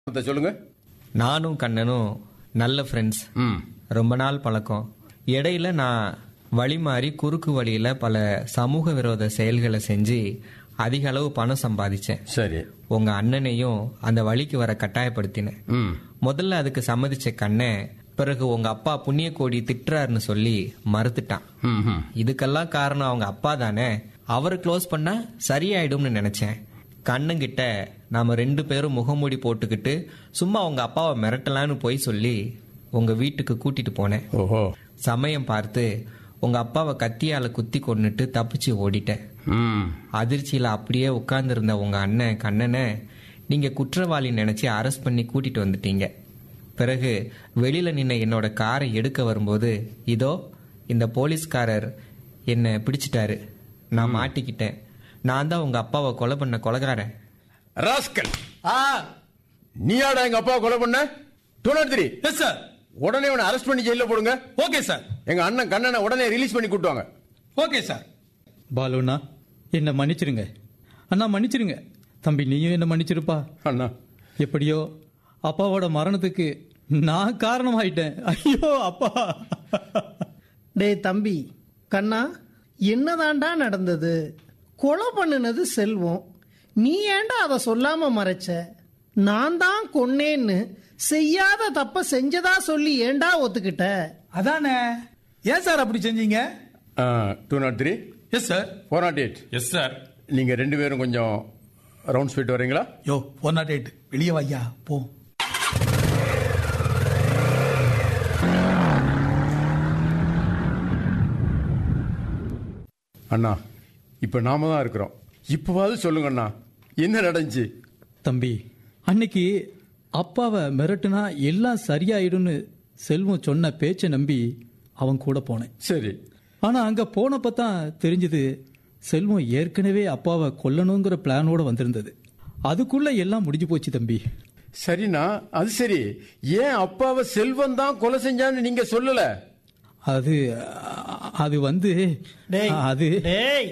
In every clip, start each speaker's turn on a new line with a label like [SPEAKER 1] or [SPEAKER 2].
[SPEAKER 1] அதை சொல்லுங்க
[SPEAKER 2] நானும் கண்ணனும் நல்ல ஃப்ரெண்ட்ஸ்
[SPEAKER 1] ம்
[SPEAKER 2] ரொம்ப நாள் பழக்கம் இடையில நான் வழி மாறி குறுக்கு வழியில பல சமூக விரோத செயல்களை செஞ்சு அதிக அளவு பணம் சம்பாதிச்சேன்
[SPEAKER 1] சரி
[SPEAKER 2] உங்க அண்ணனையும் அந்த வழிக்கு வர கட்டாயப்படுத்தினேன்
[SPEAKER 1] ம்
[SPEAKER 2] முதல்ல அதுக்கு சம்மதிச்ச கண்ணன் பிறகு உங்க அப்பா புண்ணிய கோடி திட்டுறாருன்னு சொல்லி மறுத்துட்டான்
[SPEAKER 1] ம் ம்
[SPEAKER 2] இதுக்கெல்லாம் காரணம் அவங்க அப்பா தானே அவரை க்ளோஸ் பண்ணா சரியாயிடும்னு நினைச்சேன் கண்ணுங்கிட்ட நாம ரெண்டு பேரும் முகமூடி போட்டுக்கிட்டு சும்மா உங்க அப்பாவை மிரட்டலான்னு போய் சொல்லி உங்க வீட்டுக்கு கூட்டிட்டு போனேன்
[SPEAKER 1] ஓஹோ
[SPEAKER 2] சமயம் பார்த்து உங்க அப்பாவை கத்தியால குத்தி கொன்னுட்டு தப்பிச்சு ஓடிட்டேன்
[SPEAKER 1] ம்
[SPEAKER 2] அதிர்ச்சியில அப்படியே உட்கார்ந்திருந்த உங்க அண்ணன் கண்ணனை நீங்க குற்றவாளி நினைச்சு அரெஸ்ட் பண்ணி கூட்டிட்டு வந்துட்டீங்க பிறகு வெளியில நின்ன என்னோட காரை எடுக்க வரும்போது இதோ இந்த போலீஸ்காரர் என்னை பிடிச்சிட்டாரு நான் மாட்டிக்கிட்டேன் நான் தான் உங்க அப்பாவை கொலை பண்ண கொலைகாரன்
[SPEAKER 1] ராஸ்கல்
[SPEAKER 3] ஆ
[SPEAKER 1] நீயாடா எங்க அப்பா கொலை பண்ண two not three
[SPEAKER 3] yes sir
[SPEAKER 1] உடனே அவனை அரெஸ்ட் பண்ணி ஜெயில போடுங்க
[SPEAKER 3] ஓகே சார்
[SPEAKER 1] எங்க அண்ணன் கண்ணனை உடனே ரிலீஸ் பண்ணி கூட்டுவாங்க
[SPEAKER 3] ஓகே சார்
[SPEAKER 4] பாலுண்ணா என்னை மன்னிச்சிருங்க அண்ணா மன்னிச்சிருங்க தம்பி நீயும் என்ன மன்னிச்சிருப்பா
[SPEAKER 1] அண்ணா
[SPEAKER 4] எப்படியோ அப்பாவோட மரணத்துக்கு நான் காரணமாயிட்டேன் ஐயோ அப்பா
[SPEAKER 5] டேய் தம்பி கண்ணா என்னதாண்டா நடந்தது கொலை பண்ணுனது செல்வம் நீ ஏன்டா அதை சொல்லாம மறைச்ச நான் தான் கொன்னேன்னு செய்யாத தப்ப செஞ்சதா சொல்லி ஏன்டா ஒத்துக்கிட்ட
[SPEAKER 3] அதானே ஏன் சார் அப்படி செஞ்சீங்க
[SPEAKER 1] two not three
[SPEAKER 3] yes sir
[SPEAKER 1] four not eight
[SPEAKER 3] yes sir
[SPEAKER 1] நீங்க ரெண்டு பேரும் கொஞ்சம் ரவுண்ட்ஸ் போயிட்டு வரீங்களா
[SPEAKER 3] யோ ஒன் நாட் எயிட் வெளியே வையா போ
[SPEAKER 1] அண்ணா இப்ப நாம தான் இருக்கிறோம் இப்பவாவது சொல்லுங்க அண்ணா என்ன நடந்துச்சு
[SPEAKER 4] தம்பி அன்னைக்கு அப்பாவை மிரட்டுனா எல்லாம் சரியாயிடும்னு செல்வம் சொன்ன பேச்சை நம்பி அவன் கூட போனேன்
[SPEAKER 1] சரி
[SPEAKER 4] ஆனா அங்க போனப்ப தான் தெரிஞ்சது செல்வம் ஏற்கனவே அப்பாவை கொல்லணுங்கிற பிளானோட வந்திருந்தது அதுக்குள்ள எல்லாம் முடிஞ்சு போச்சு தம்பி
[SPEAKER 1] சரிண்ணா அது சரி ஏன் அப்பாவை செல்வம் தான் கொலை செஞ்சான்னு நீங்க சொல்லல
[SPEAKER 4] அது அது வந்து
[SPEAKER 5] டேய்
[SPEAKER 4] அது
[SPEAKER 5] டேய்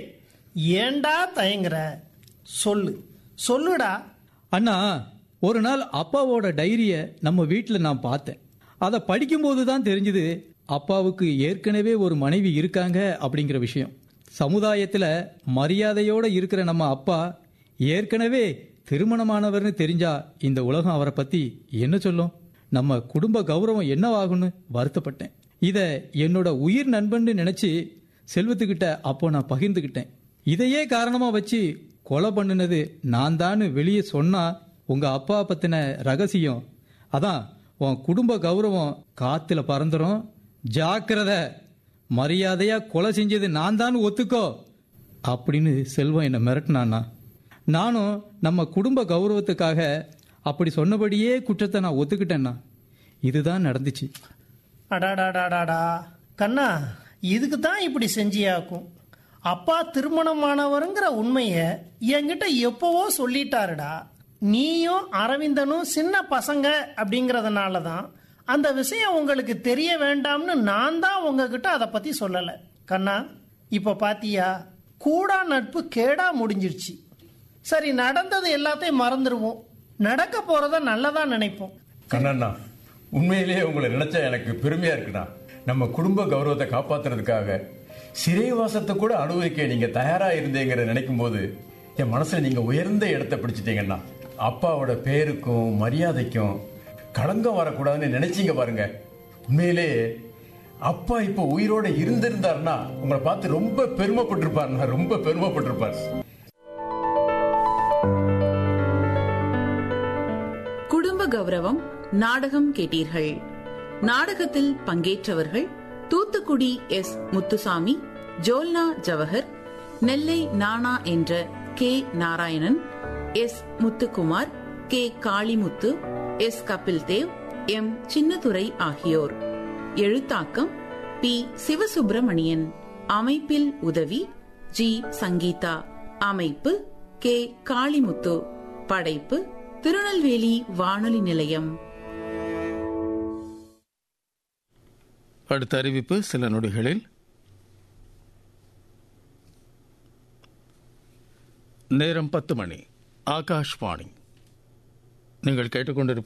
[SPEAKER 5] ஏன்டா தயங்குற சொல்லு சொல்லுடா
[SPEAKER 4] அண்ணா ஒரு நாள் அப்பாவோட டைரிய நம்ம வீட்டில் நான் பார்த்தேன் அதை படிக்கும்போது தான் தெரிஞ்சது அப்பாவுக்கு ஏற்கனவே ஒரு மனைவி இருக்காங்க அப்படிங்கிற விஷயம் சமுதாயத்தில் மரியாதையோட இருக்கிற நம்ம அப்பா ஏற்கனவே திருமணமானவர்னு தெரிஞ்சா இந்த உலகம் அவரை பத்தி என்ன சொல்லும் நம்ம குடும்ப கௌரவம் என்னவாகும்னு வருத்தப்பட்டேன் இத என்னோட உயிர் நண்பன்னு நினைச்சு செல்வத்துக்கிட்ட அப்போ நான் பகிர்ந்துக்கிட்டேன் இதையே காரணமா வச்சு கொலை பண்ணுனது நான் தான் வெளியே சொன்னா உங்க அப்பா பத்தின ரகசியம் அதான் உன் குடும்ப கௌரவம் காத்துல பறந்துரும் ஜாக்கிரத மரியாதையா கொலை செஞ்சது நான் தான் ஒத்துக்கோ அப்படின்னு செல்வம் என்னை மிரட்டினான்னா நானும் நம்ம குடும்ப கௌரவத்துக்காக அப்படி சொன்னபடியே குற்றத்தை நான் ஒத்துக்கிட்டேன்னா இதுதான் நடந்துச்சு
[SPEAKER 5] அடாடாடாடாடா கண்ணா இதுக்கு தான் இப்படி செஞ்சியாக்கும் அப்பா திருமணமானவருங்கிற உண்மைய என்கிட்ட எப்பவோ சொல்லிட்டாருடா நீயும் அரவிந்தனும் சின்ன பசங்க அப்படிங்கறதுனால தான் அந்த விஷயம் உங்களுக்கு தெரிய வேண்டாம்னு நான் தான் உங்ககிட்ட அதை பத்தி சொல்லல கண்ணா இப்ப பாத்தியா கூடா நட்பு கேடா முடிஞ்சிருச்சு சரி நடந்தது எல்லாத்தையும் மறந்துடுவோம் நடக்க போறத நல்லதா நினைப்போம்
[SPEAKER 1] கண்ணண்ணா உண்மையிலேயே உங்களை நினைச்சா எனக்கு பெருமையா இருக்குண்ணா நம்ம குடும்ப கௌரவத்தை காப்பாத்துறதுக்காக சிறைவாசத்தை கூட அனுபவிக்க நீங்க தயாரா இருந்தீங்கிற நினைக்கும் போது என் மனசுல நீங்க உயர்ந்த இடத்தை பிடிச்சிட்டீங்கண்ணா அப்பாவோட பேருக்கும் மரியாதைக்கும் களங்கம் வரக்கூடாதுன்னு நினைச்சீங்க பாருங்க உண்மையிலேயே அப்பா இப்போ உயிரோட இருந்திருந்தாருன்னா உங்களை பார்த்து ரொம்ப பெருமைப்பட்டிருப்பாருண்ணா ரொம்ப பெருமைப்பட்டிருப்பார்
[SPEAKER 6] குடும்ப கௌரவம் நாடகம் கேட்டீர்கள் நாடகத்தில் பங்கேற்றவர்கள் தூத்துக்குடி எஸ் முத்துசாமி ஜோல்னா ஜவஹர் நெல்லை நானா என்ற K Narayanan S Muthukumar K Kalimuthu S Kapil Dev M Chinnadurai ஆகியோர் எழுத்தாக்கம் பி சிவசுப்பிரமணியன் அமைப்பில் உதவி ஜி சங்கீதா அமைப்பு கே காளிமுத்து படைப்பு திருநெல்வேலி வானொலி நிலையம்
[SPEAKER 7] அடுத்த அறிவிப்பு சில நொடிகளில் நேரம் பத்து மணி ஆகாஷ்வாணி நீங்கள் கேட்டுக்கொண்டிருப்பது